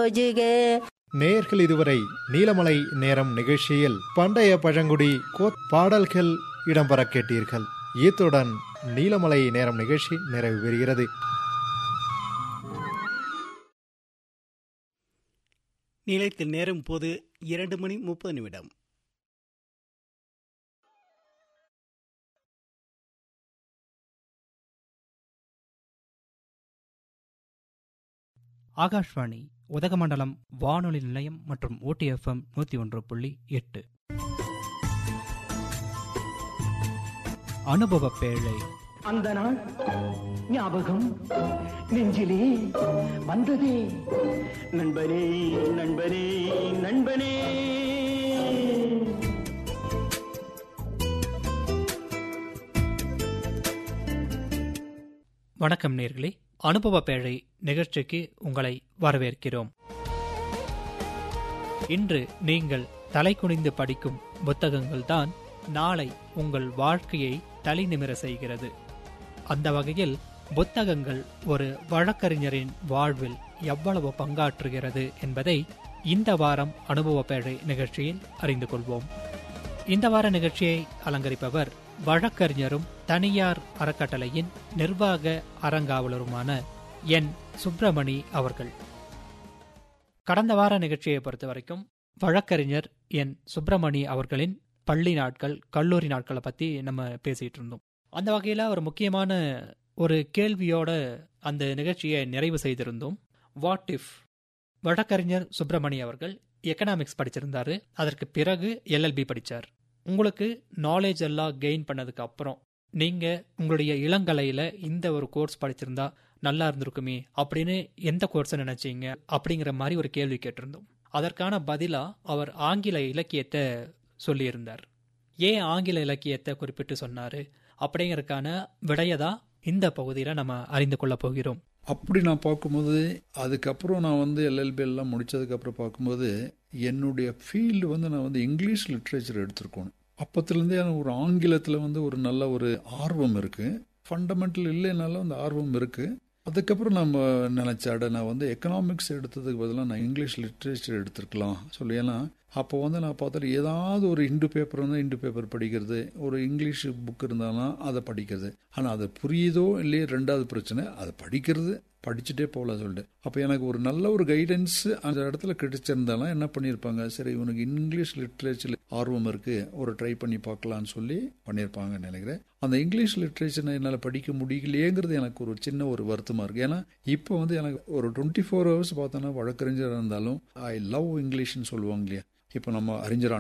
சோஜுக நேயர்கள் இதுவரை நீலமலை நேரம் நிகழ்ச்சியில் பண்டைய பழங்குடி கோத் பாடல்கள் இடம்பெற கேட்டீர்கள் இத்துடன் நீலமலை நேரம் நிகழ்ச்சி நிறைவு பெறுகிறது நிலையத்தில் நேரம் போது இரண்டு மணி முப்பது நிமிடம் ஆகாஷ்வாணி உதகமண்டலம் வானொலி நிலையம் மற்றும் ஓடிஎஃப்எம் நூற்றி ஒன்று புள்ளி எட்டு அனுபவ பேழை அந்த நாள் ஞாபகம் நெஞ்சிலே வந்ததே நண்பனே நண்பனே நண்பனே வணக்கம் நேர்களே அனுபவ பேழை நிகழ்ச்சிக்கு உங்களை வரவேற்கிறோம் இன்று நீங்கள் தலை குனிந்து படிக்கும் புத்தகங்கள் தான் நாளை உங்கள் வாழ்க்கையை தலை நிமிர செய்கிறது அந்த வகையில் புத்தகங்கள் ஒரு வழக்கறிஞரின் வாழ்வில் எவ்வளவு பங்காற்றுகிறது என்பதை இந்த வாரம் அனுபவ பேழை நிகழ்ச்சியில் அறிந்து கொள்வோம் இந்த வார நிகழ்ச்சியை அலங்கரிப்பவர் வழக்கறிஞரும் தனியார் அறக்கட்டளையின் நிர்வாக அறங்காவலருமான என் சுப்பிரமணி அவர்கள் கடந்த வார நிகழ்ச்சியை பொறுத்த வரைக்கும் வழக்கறிஞர் என் சுப்பிரமணி அவர்களின் பள்ளி நாட்கள் கல்லூரி நாட்களை பத்தி நம்ம பேசிட்டு இருந்தோம் அந்த வகையில ஒரு முக்கியமான ஒரு கேள்வியோட அந்த நிகழ்ச்சியை நிறைவு செய்திருந்தோம் வாட் இஃப் வழக்கறிஞர் சுப்பிரமணி அவர்கள் எக்கனாமிக்ஸ் படிச்சிருந்தாரு அதற்கு பிறகு எல்எல்பி படிச்சார் உங்களுக்கு நாலேஜ் எல்லாம் கெயின் பண்ணதுக்கு அப்புறம் நீங்க உங்களுடைய இளங்கலையில இந்த ஒரு கோர்ஸ் படிச்சிருந்தா நல்லா இருந்திருக்குமே அப்படின்னு எந்த கோர்ஸை நினைச்சீங்க அப்படிங்கிற மாதிரி ஒரு கேள்வி கேட்டிருந்தோம் அதற்கான பதிலா அவர் ஆங்கில இலக்கியத்தை சொல்லியிருந்தார் ஏன் ஆங்கில இலக்கியத்தை குறிப்பிட்டு சொன்னாரு அப்படிங்கறதுக்கான விடையை தான் இந்த பகுதியில் நம்ம அறிந்து கொள்ள போகிறோம் அப்படி நான் பார்க்கும்போது அதுக்கப்புறம் நான் வந்து எல்எல்பி எல்லாம் முடிச்சதுக்கப்புறம் பார்க்கும்போது என்னுடைய ஃபீல்டு வந்து நான் வந்து இங்கிலீஷ் லிட்ரேச்சர் எடுத்திருக்கணும் அப்பத்துலேருந்தே எனக்கு ஒரு ஆங்கிலத்தில் வந்து ஒரு நல்ல ஒரு ஆர்வம் இருக்குது ஃபண்டமெண்டல் இல்லைனாலும் அந்த ஆர்வம் இருக்குது அதுக்கப்புறம் நம்ம நினச்சாட நான் வந்து எக்கனாமிக்ஸ் எடுத்ததுக்கு பதிலாக நான் இங்கிலீஷ் லிட்ரேச்சர் எடுத்திருக்கலாம் சொல்லி ஏன்னா அப்போ வந்து நான் பார்த்தாலும் ஏதாவது ஒரு இண்டு பேப்பர் இருந்தால் இண்டு பேப்பர் படிக்கிறது ஒரு இங்கிலீஷ் புக் இருந்தாலும் அதை படிக்கிறது ஆனால் அது புரியுதோ இல்லையோ ரெண்டாவது பிரச்சனை அதை படிக்கிறது படிச்சுட்டே போகலாம் சொல்லிட்டு அப்போ எனக்கு ஒரு நல்ல ஒரு கைடன்ஸ் அந்த இடத்துல கிடைச்சிருந்தாலும் என்ன பண்ணியிருப்பாங்க சரி இவனுக்கு இங்கிலீஷ் லிட்ரேச்சர் ஆர்வம் இருக்கு ஒரு ட்ரை பண்ணி பார்க்கலான்னு சொல்லி பண்ணியிருப்பாங்கன்னு நினைக்கிறேன் அந்த இங்கிலீஷ் லிட்ரேச்சர் என்னால் படிக்க முடியலையேங்கிறது எனக்கு ஒரு சின்ன ஒரு வருத்தமாக இருக்குது ஏன்னா இப்போ வந்து எனக்கு ஒரு டுவெண்ட்டி ஃபோர் ஹவர்ஸ் பார்த்தோன்னா வழக்கறிஞராக இருந்தாலும் ஐ லவ் இங்கிலீஷ்னு சொல்லுவாங்க இல்லையா இப்போ நம்ம அறிஞர்